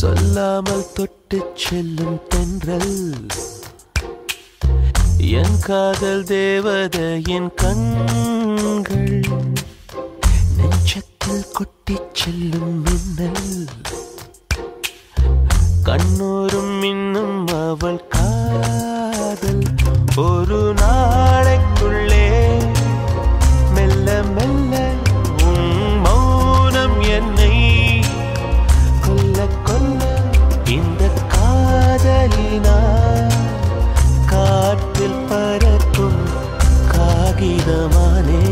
சொல்லாமல் தொட்டு செல்லும் தென்றல் என் காதல் தேவதையின் கண்கள் நெஞ்சத்தில் கொட்டிச் செல்லும் மின்னல் கண்ணூரும் இன்னும் அவள் காதல் ஒரு நாளைக்குள்ளே மெல்ல மெல்ல உன் மௌனம் என்னை கொல்ல கொல்ல இந்த காதலினால் காற்றில் பறக்கும் காகிதமானே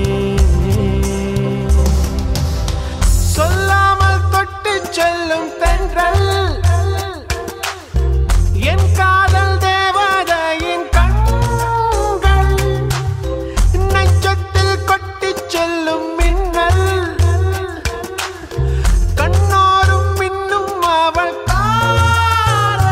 சொல்லாமல் தொட்டு செல்லும் தென்றல் என் காதல் தேவதையின் கண்கள் நெஞ்சத்தில் கொட்டிச் செல்லும் மின்னல் கண்ணோரும் மின்னும் அவள் காதல்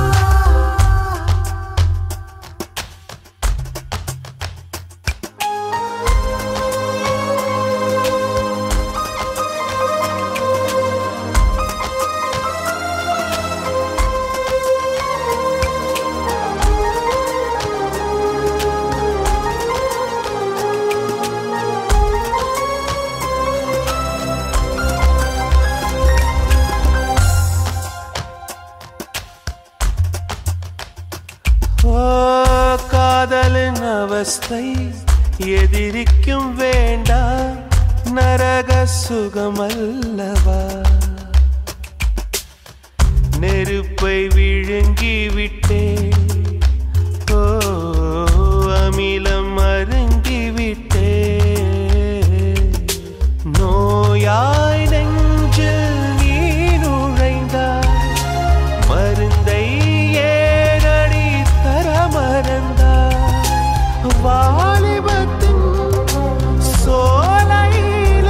ஓ காதலின் அவஸ்தை எதிரிக்கும் வேண்டாம் நரக சுகமல்லவா நெருப்பை விழுங்கி விட்டே ஓ அமிலம் அருங்கி விட்டே நோயாய் நெஞ்சில் நீ நுழைந்தாய் மருந்தை ஏனடி தர மறந்தாய் வாலிபத்தின் சோலையில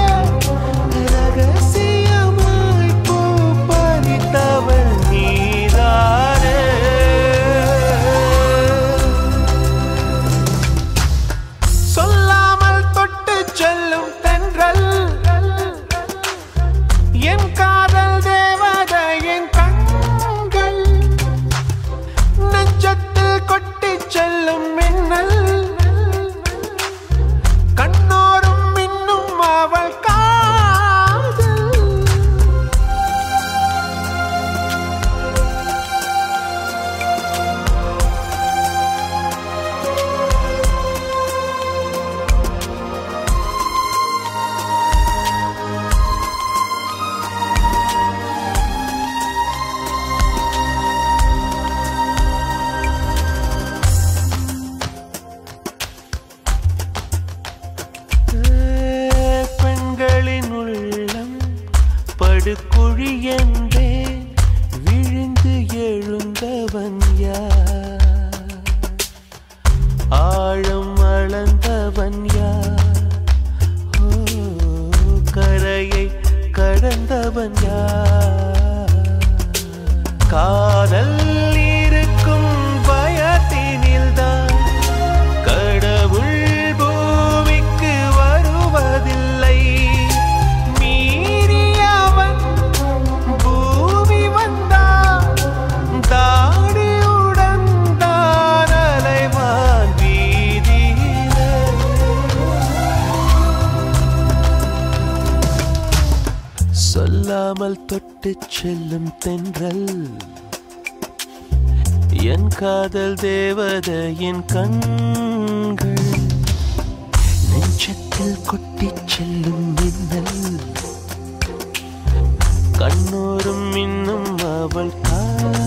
ரகசியமாய் பூ பறித்தவள் நீதானே சொல்லாமல் தொட்டு செல்லும் தென்றல் என் காதல் தேவதையின் கண்கள் நெஞ்சத்தில் கொட்டிச் செல்லும் மின்னல் கண்ணோரும் மின்னும் அவள் காதல் பெண்களின் உள்ளம் படுக்குழி என்றே விழுந்து எழுந்தவன் யார் ஆழம் அளந்தவன் யார் ஓ கரையை கடந்தவன் யார் காதல் இருக்கும் பயத்தினில்தான் கடவுள் பூமிக்கு வருவதில்லை மீறியவன் பூமி வந்தான் தாடியுடன் தான் அலைவான் வீதியிலே சொல்லாமல் தொட்டு செல்லும் தென்றல் என் காதல் தேவதையின் கண்கள் நெஞ்சத்தில் கொட்டிச் செல்லும் மின்னல் கண்ணோரும் இன்னும் அவள் காதல்